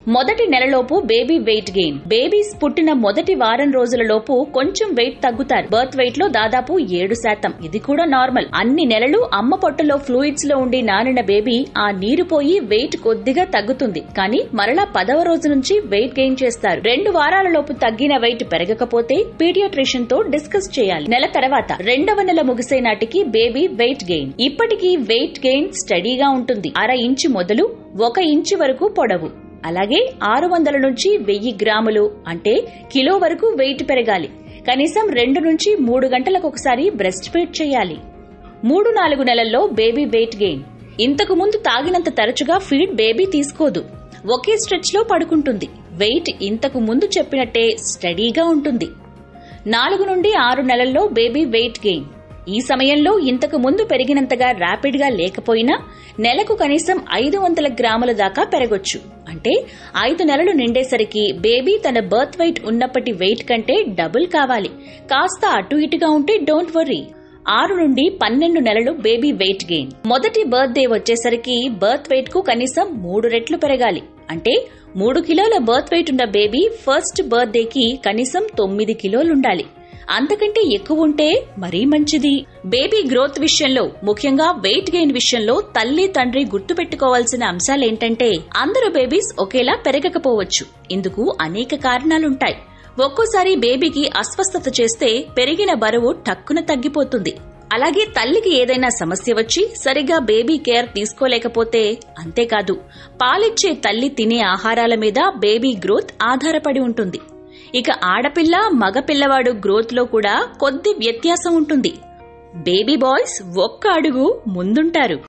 మొదటి నెలలోపు baby weight gain babies పుట్టిన మొదటి వారం రోజులలోపు కొంచెం వెయిట్ తగ్గుతారు బర్త్ వెయిట్ లో దాదాపు ఏడు శాతం ఇది కూడా నార్మల్ అన్ని నెలలు అమ్మ పొట్టలో ఫ్లూయిడ్స్ లో ఉండి నానిన బేబీ ఆ నీరు పోయి వెయిట్ కొద్దిగా తగ్గుతుంది కానీ మరలా పదవ రోజు నుంచి వెయిట్ గెయిన్ చేస్తారు రెండు వారాల లోపు తగ్గిన వెయిట్ పెరగకపోతే పీడియాట్రిషియన్ తో డిస్కస్ చేయాలి నెల తర్వాత రెండవ నెల ముగిసే నాటికి బేబీ వెయిట్ గెయిన్ ఇప్పటికీ వెయిట్ గెయిన్ స్టడీగా ఉంటుంది అర ఇంచు మొదలు ఒక ఇంచు వరకు పొడవు అలాగే ఆరు వందల నుంచి వెయ్యి గ్రాములు అంటే కిలో వరకు వెయిట్ పెరగాలి కనీసం రెండు నుంచి మూడు గంటలకు ఒకసారి బ్రెస్ట్ ఫీడ్ చేయాలి మూడు నాలుగు నెలల్లో బేబీ వెయిట్ గెయిన్ ఇంతకు ముందు తాగినంత తరచుగా ఫీడ్ బేబీ తీసుకోదు ఒకే స్ట్రెచ్ లో పడుకుంటుంది వెయిట్ ఇంతకు ముందు చెప్పినట్టే స్టడీగా ఉంటుంది నాలుగు నుండి ఆరు నెలల్లో బేబీ వెయిట్ గెయిన్ ఈ సమయంలో ఇంతకు ముందు పెరిగినంతగా ర్యాపిడ్ గా లేకపోయినా నెలకు కనీసం ఐదు వందల గ్రాముల దాకా పెరగొచ్చు అంటే ఐదు నెలలు నిండేసరికి బేబీ తన బర్త్ వెయిట్ ఉన్నప్పటి వెయిట్ కంటే డబుల్ కావాలి కాస్త అటు ఇటుగా ఉంటే డోంట్ వర్రీ ఆరు నుండి పన్నెండు నెలలు బేబీ వెయిట్ గెయిన్ మొదటి బర్త్ డే వచ్చేసరికి బర్త్ వెయిట్ కు కనీసం మూడు రెట్లు పెరగాలి అంటే మూడు కిలోల బర్త్ వెయిట్ ఉన్న బేబీ ఫస్ట్ బర్త్ డేకి కనీసం తొమ్మిది కిలోలుండాలి అంతకంటే ఎక్కువ ఉంటే మరీ మంచిది బేబీ గ్రోత్ విషయంలో ముఖ్యంగా వెయిట్ గెయిన్ విషయంలో తల్లి తండ్రి గుర్తుపెట్టుకోవాల్సిన అంశాలేంటంటే అందరు బేబీస్ ఒకేలా పెరగకపోవచ్చు ఇందుకు అనేక కారణాలుంటాయి ఒక్కోసారి బేబీకి అస్వస్థత చేస్తే పెరిగిన బరువు టక్కున తగ్గిపోతుంది అలాగే తల్లికి ఏదైనా సమస్య వచ్చి సరిగా బేబీ కేర్ తీసుకోలేకపోతే అంతేకాదు పాలిచ్చే తల్లి తినే ఆహారాల మీద బేబీ గ్రోత్ ఆధారపడి ఉంటుంది ఇక ఆడపిల్ల మగ పిల్లవాడు గ్రోత్ లో కూడా కొద్ది వ్యత్యాసం ఉంటుంది బేబీ బాయ్స్ ఒక్క అడుగు ముందుంటారు